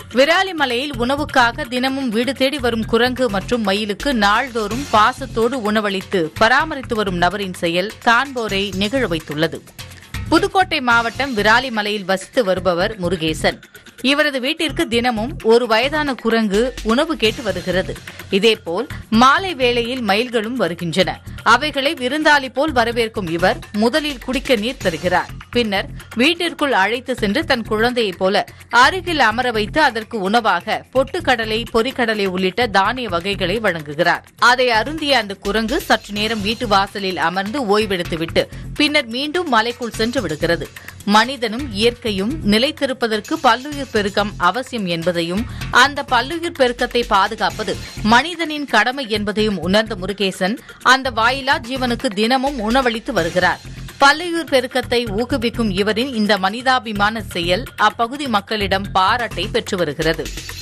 விராலிமலையில் உணவுக்காக தினமும் வீடு தேடி வரும் குரங்கு மற்றும் மயிலுக்கு நாள்தோறும் பாசத்தோடு உணவளித்து பராமரித்து வரும் நபரின் செயல் காண்போரை நிகழ வைத்துள்ளது புதுக்கோட்டை மாவட்டம் விராலிமலையில் வசித்து வருபவர் முருகேசன் இவரது வீட்டிற்கு தினமும் ஒரு வயதான குரங்கு உணவு கேட்டு வருகிறது இதேபோல் மாலை வேளையில் மயில்களும் வருகின்றன அவைகளை விருந்தாளி போல் வரவேற்கும் இவர் முதலில் குடிக்க நீர் தருகிறார் பின்னர் வீட்டிற்குள் அழைத்து சென்று தன் குழந்தையைப் போல அருகில் அமர வைத்து அதற்கு உணவாக பொட்டுக்கடலை பொரிக்கடலை உள்ளிட்ட தானிய வகைகளை வழங்குகிறார் அதை அருந்திய அந்த குரங்கு சற்று நேரம் வீட்டு வாசலில் அமர்ந்து ஓய்வெடுத்துவிட்டு பின்னர் மீண்டும் மலைக்குள் சென்று விடுகிறது மனிதனும் இயற்கையும் நிலைத்திருப்பதற்கு பல்லுயிர் பெருக்கம் அவசியம் என்பதையும் அந்த பல்லுயிர் பெருக்கத்தை பாதுகாப்பது மனிதனின் கடமை என்பதையும் உணர்ந்த முருகேசன் அந்த வாயிலா ஜீவனுக்கு தினமும் உணவளித்து வருகிறார் பல்லுயிர் பெருக்கத்தை ஊக்குவிக்கும் இவரின் இந்த மனிதாபிமான செயல் அப்பகுதி மக்களிடம் பாராட்டை பெற்று வருகிறது